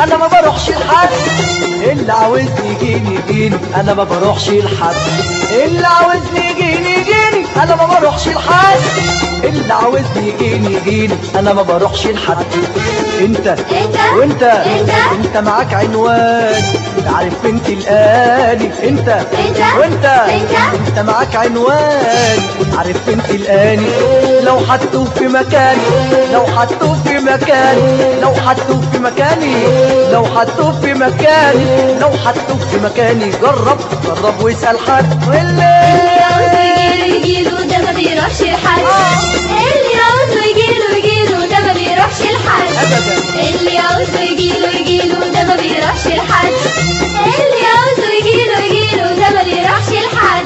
انا ما بروحش لحد اللي عاوزني يجيني يجيني انا ما بروحش لحد اللي عاوزني يجيني يجيني انا ما بروحش لحد اللي عاوزني يجيني يجيني انا ما بروحش لحد انت انت وانت انت انت معاك عنوان عارف انت الاني انت انت وانت انت انت معاك عنوان عارف انت الاني لو حطوه في مكاني لو حطوه في مكاني لو حطوه في مكاني لو حطوه في مكاني لو حطوه في مكاني جرب جرب واسال حد اللي عاوزه واللي يجيله يجيله ده ما بيروحش لحد اللي عاوزه يجيله يجيله ده ما بيروحش لحد ابدا اللي عاوزه يجيله يجيله ده ما بيروحش لحد اللي عاوزه يجيله يجيله ده ما بيروحش لحد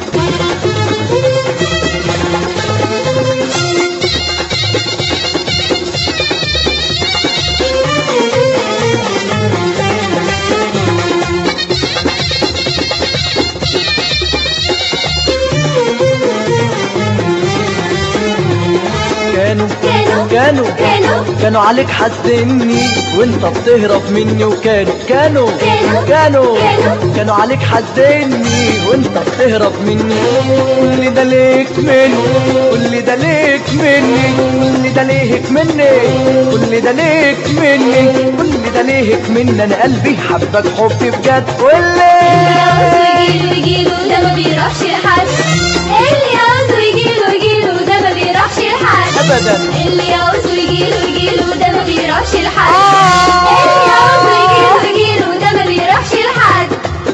كانوا كانوا كانوا كانوا كانوا عليك حاسدني وانت بتهرب مني وكانوا كانوا كانوا كانوا كانوا كانوا عليك حاسدني وانت بتهرب مني كل ده ليك مني كل ده ليك مني كل ده ليك مني كل ده ليك مني كل ده ليك مني انا قلبي حبك حب بجد اللي عاوزه واللي يجيله يجيله ده ما بيروحش لحد اللي عاوزه يجيله يجيله ده ما بيروحش لحد ابدا اللي عاوزه يجيله يجيله ده ما بيروحش لحد اللي عاوزه يجيله يجيله ده ما بيروحش لحد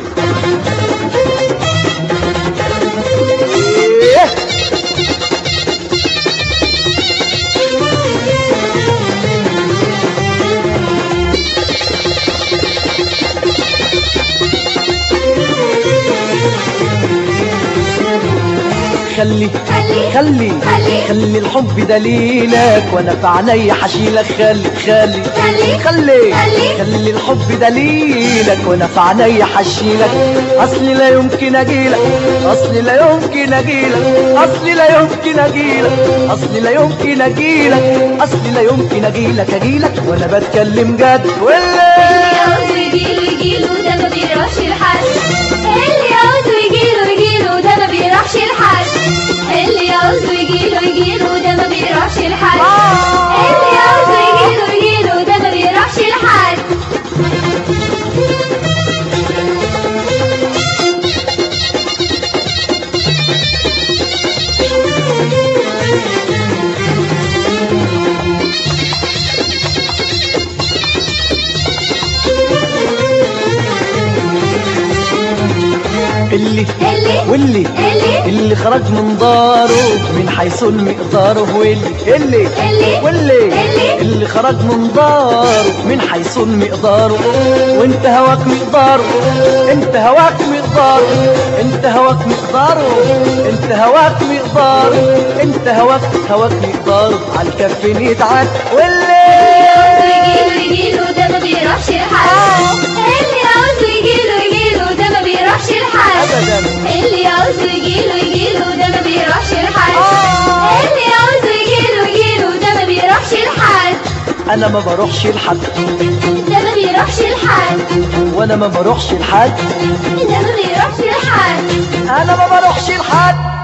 إيه. خلي خلي خلي خلي خلي الحب دليلك وانا في عيني حشيلك خلي خلي خلي خلي خلي خلي الحب دليلك وانا في عيني حشيلك اصلي لا يمكن اجيلك اصلي لا يمكن اجيلك اصلي لا يمكن اجيلك اصلي لا يمكن اجيلك اصلي لا يمكن اجيلك اجيلك وانا بتكلم جد اللي واللي عاوزه يجيله يجيله ده ما بيروحش لحد اللي عاوزه يجيله يجيله ده ما بيروحش لحد اللي عاوزه يجيله يجيله ده ما بيروحش لحد اللي عاوزه يجيله يجيله ده ما بيروحش لحد اللي اللي واللي اللي اللي خرج من داره من حيث المقدار واللي اللي اللي واللي اللي اللي خرج من داره من حيث المقدار وانت هواك مقداره انت هواك مقداره انت هواك مقداره انت هواك مقداره انت هواك هواك مقداره على الكف يتعاد عاوزه واللي يجيله يجيله ده ما بيروحش لحد اللي عاوزه يجيله يجيله ده ما بيروحش لحد ابدا اللي عاوزه يجيله يجيله ده ما بيروحش لحد آه. اللي عاوزه يجيله يجيله ده ما بيروحش لحد انا ما بروحش لحد ده ما بيروحش لحد وانا ما بروحش لحد ده ما بيروحش لحد انا ما بروحش لحد